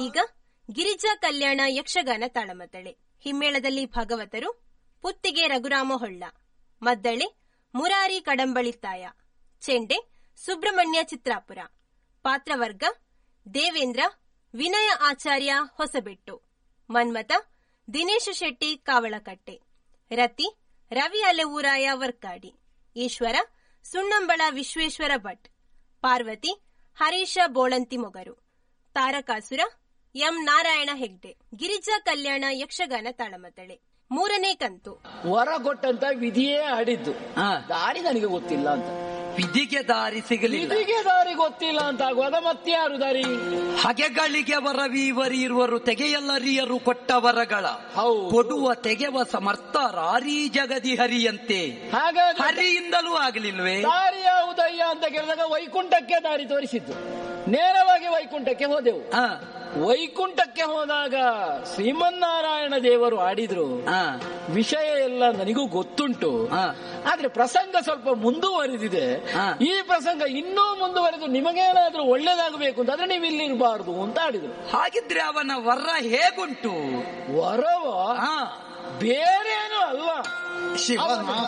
ಇದೀಗ ಗಿರಿಜಾ ಕಲ್ಯಾಣ ಯಕ್ಷಗಾನ ತಾಳಮದ್ದಳೆ ಹಿಮ್ಮೇಳದಲ್ಲಿ ಭಾಗವತರು ಪುತ್ತಿಗೆ ರಘುರಾಮ ಹೊಳ್ಳ ಮದ್ದಳೆ ಮುರಾರಿ ಕಡಂಬಳಿತಾಯ ಚೆಂಡೆ ಸುಬ್ರಹ್ಮಣ್ಯ ಚಿತ್ರಾಪುರ ಪಾತ್ರವರ್ಗ ದೇವೇಂದ್ರ ವಿನಯ ಆಚಾರ್ಯ ಹೊಸಬೆಟ್ಟು ಮನ್ಮತ ದಿನೇಶ ಶೆಟ್ಟಿ ಕಾವಳಕಟ್ಟೆ ರತಿ ರವಿ ಅಲೆಊರಾಯ ವರ್ಕಾಡಿ ಈಶ್ವರ ಸುಣ್ಣಂಬಳ ವಿಶ್ವೇಶ್ವರ ಭಟ್ ಪಾರ್ವತಿ ಹರೀಶ ಬೋಳಂತಿ ಮೊಗರು ತಾರಕಾಸುರ ಎಂ ನಾರಾಯಣ ಹೆಗ್ಡೆ ಗಿರಿಜಾ ಕಲ್ಯಾಣ ಯಕ್ಷಗಾನ ತಾಳಮದ್ದಳೆ ಮೂರನೇ ಕಂತು ವರ ಕೊಟ್ಟಂತ ವಿಧಿಯೇ ಆಡಿದ್ದು ಹಾ. ದಾರಿ ನನಗೆ ಗೊತ್ತಿಲ್ಲ ಅಂತ ವಿಧಿಗೆ ದಾರಿ ಸಿಗಲಿಲ್ಲ ವಿಧಿಗೆ ದಾರಿ ಗೊತ್ತಿಲ್ಲ ಅಂತ ಆಗುವಾಗ ಮತ್ತೆ ಯಾರು ದಾರಿ ಹಗೆಗಳಿಗೆ ವರವೀವರಿ ಇರುವರು ತೆಗೆಯಲ್ಲರಿಯರು ಕೊಟ್ಟ ವರಗಳ ಹೌದು. ಕೊಡುವ ತೆಗೆವ ಸಮರ್ಥ ರಾರಿ ಜಗದಿ ಹರಿಯಂತೆ ಹಾಗಾದ್ರೆ ಹರಿಯಿಂದಲೂ ಆಗಲಿಲ್ವೇ ದಾರಿ ಯಾವುದಯ್ಯ ಅಂತ ಕೇಳಿದಾಗ ವೈಕುಂಠಕ್ಕೆ ದಾರಿ ತೋರಿಸಿದ್ದು ನೇರವಾಗಿ ವೈಕುಂಠಕ್ಕೆ ಹೋದೆವು ಆ, ವೈಕುಂಠಕ್ಕೆ ಹೋದಾಗ ಶ್ರೀಮನ್ನಾರಾಯಣ ದೇವರು ಆಡಿದ್ರು ಆ, ವಿಷಯ ಎಲ್ಲ ನನಗೂ ಗೊತ್ತುಂಟು ಆ. ಆದ್ರೆ ಪ್ರಸಂಗ ಸ್ವಲ್ಪ ಮುಂದುವರಿದಿದೆ ಹಾ. ಈ ಪ್ರಸಂಗ ಇನ್ನೂ ಮುಂದುವರೆದು ನಿಮಗೇನಾದ್ರೂ ಒಳ್ಳೇದಾಗಬೇಕು ಅಂತಂದ್ರೆ ನೀವು ಇಲ್ಲಿರಬಾರ್ದು ಅಂತ ಆಡಿದ್ರು ಹಾಗಿದ್ರೆ ಅವನ ವರ ಹೇಗುಂಟು ವರವ ಆ, ಬೇರೇನು ಅಲ್ಲ ಶಿವನ